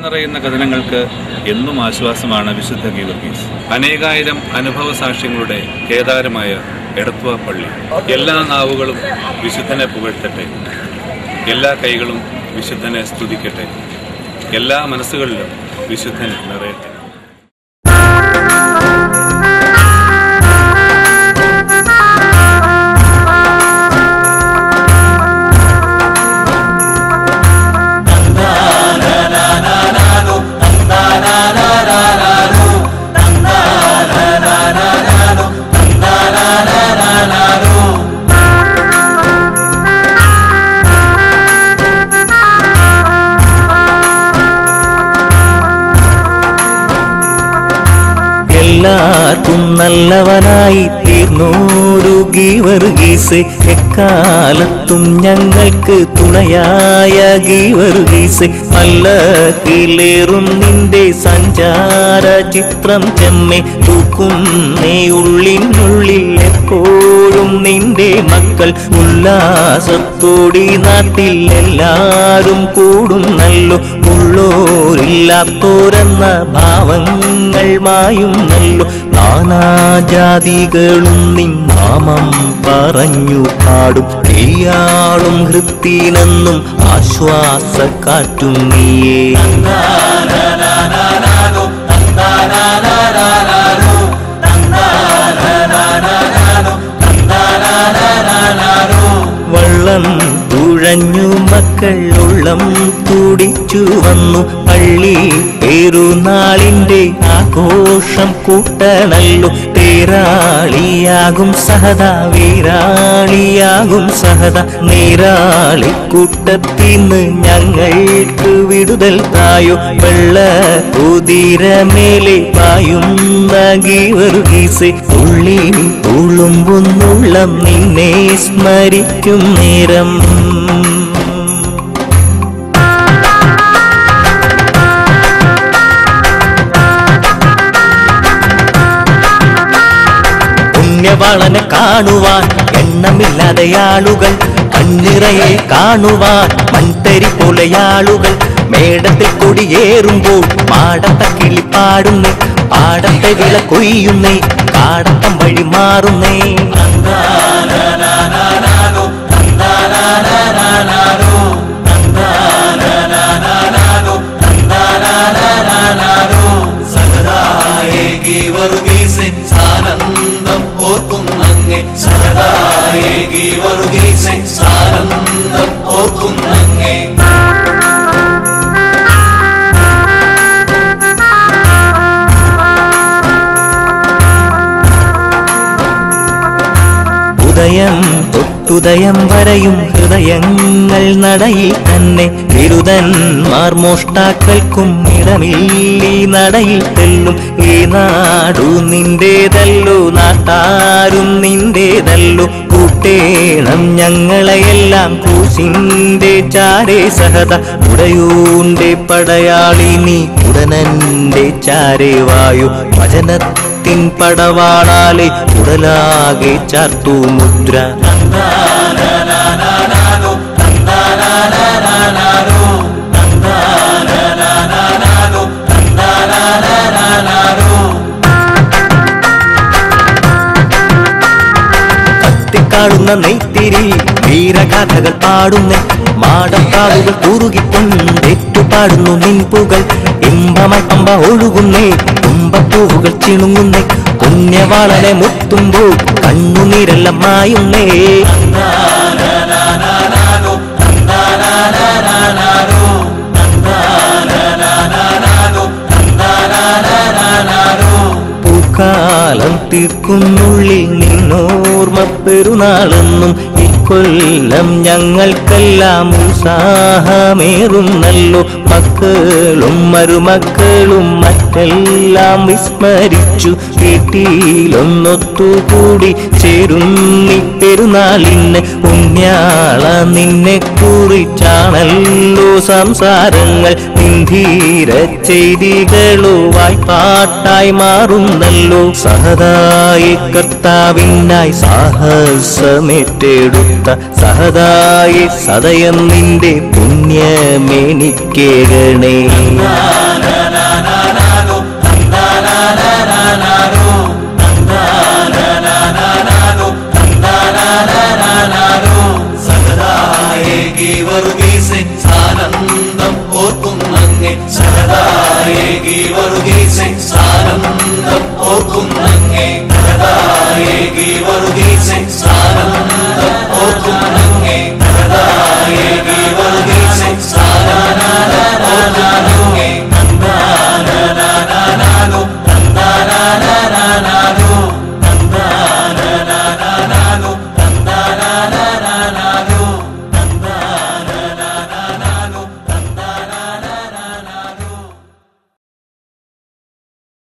നിറയുന്ന കഥനങ്ങൾക്ക് എന്നും ആശ്വാസമാണ് വിശുദ്ധ ഗീവർഗീസ് അനേകായിരം അനുഭവ സാക്ഷ്യങ്ങളുടെ കേദാരമായ എടത്വ പള്ളി എല്ലാ നാവുകളും വിശുദ്ധനെ പുകഴ്ത്തട്ടെ എല്ലാ കൈകളും വിശുദ്ധനെ സ്തുതിക്കട്ടെ എല്ലാ മനസ്സുകളിലും വിശുദ്ധൻ നിറയട്ടെ എല്ലാവർക്കും നല്ലവനായി തീർന്നോരു ഗീവർഗീസ് എക്കാലത്തും ഞങ്ങൾക്ക് തുണയായ ഗീവർഗീസ് നല്ല കിലേറും നിന്റെ സഞ്ചാര ചിത്രം ചെമ്മെ തൂക്കും നീ ഉള്ളിനുള്ളിൽ എപ്പോഴും നിന്റെ മക്കൾ ഉല്ലാസത്തോടി നാട്ടിൽ എല്ലാരും കൂടും നല്ലോ ഉള്ളോരില്ലാത്തോരെന്ന ഭാവങ്ങൾ മായും നല്ലോ നാനാജാതികളും നിൻ നാമം പറഞ്ഞു പാടും നീയാളും ഹൃത്തിനെന്നും ആശ്വാസ കാറ്റും നീയേ വള്ളം തുഴഞ്ഞു മക്കൾ ഉള്ളം തുടിച്ചു വന്നു പള്ളി പെരുന്നാളിന്റെ ആഘോഷം കൂട്ടണല്ലോ തേരാളിയാകും സഹത വീരാളിയാകും സഹത നീരാളി കൂട്ടത്തിന്ന് ഞങ്ങൾക്ക് വിടുതൽ തായോ വെള്ള കുതിരമേലെ പായുന്ന ഗീവർഗീസ് ഉള്ളി തുളുമ്പുന്നുള്ളം നിന്നെ സ്മരിക്കും നേരം പുണ്യവാളനെ കാണുവാൻ എണ്ണമില്ലാതെ ആളുകൾ കണ്ണിറയെ കാണുവാൻ മൺതരി പോലെ ആളുകൾ മേടത്തിൽ കൊടിയേറുമ്പോൾ പാടത്തെ കിളി പാടുന്നേ പാടത്തെ വിള കൊയ്യുന്നേ കാടത്തം വഴി മാറുന്നേ സാനന്ദം ഓർക്കുന്നങ്ങെ സഹതായേകി വരുകീസെ സാനന്ദം ഓർക്കുന്നങ്ങെ ഉദയം തൊട്ടുദയം വരെയും ഹൃദയങ്ങൾ നടയിൽ തന്നെ ബിരുദന്മാർ മോഷ്ടാക്കൾക്കും ഇടമില്ലീ നടയിൽ തെല്ലും ഈ നാടു നിന്റേതല്ലോ നാട്ടാരും നിന്റേതല്ലോ കൂട്ടേണം ഞങ്ങളെയെല്ലാം കൂശിന്റെ ചാരേ സഹത ഉടയൂന്റെ പടയാളി നീ ഉടനന്റെ ചാരേ വായു വചനത്തിൻ പടവാളാലെ ഉടലാകെ ചാർത്തു മുദ്ര കത്തിക്കാടുന്ന നെയ്ത്തിരി വീരഗാഥകൾ പാടുന്ന മാടത്താവുകൾ കുറുകിക്കൊണ്ടേറ്റുപാടുന്നു നിൻപുകൾ ഇമ്പമായി പമ്പ ഒഴുകുന്നേ തുമ്പപ്പൂവുകൾ ചിണുങ്ങുന്നേ പുണ്യവാളനെ മുത്തുമ്പോൾ കണ്ണുനീരെല്ലാം മായുന്നേ പൂക്കാലം തീർക്കുന്നുള്ളിൽ നിന്നോർമ്മ പെരുന്നാളെന്നും ഇക്കൊല്ലം ഞങ്ങൾക്കെല്ലാം ഉത്സാഹമേറുന്നല്ലോ മക്കളും മരുമക്കളും മറ്റെല്ലാം വിസ്മരിച്ചു വീട്ടിലൊന്നൊത്തുകൂടി ചേരുന്നി പെരുന്നാളിന് ഉണ്യാള നിന്നെ കുറിച്ചാണല്ലോ സംസാരങ്ങൾ നിന്ധീര ചെയ്തികളോ വായ്പാട്ടായി മാറുന്നല്ലോ സഹതായി കർത്താവിനായി സാഹസമേറ്റെടുത്ത എടുത്ത സഹതായി സദയം നിന്റെ പുണ്യമെനിക്കേകണേ നായ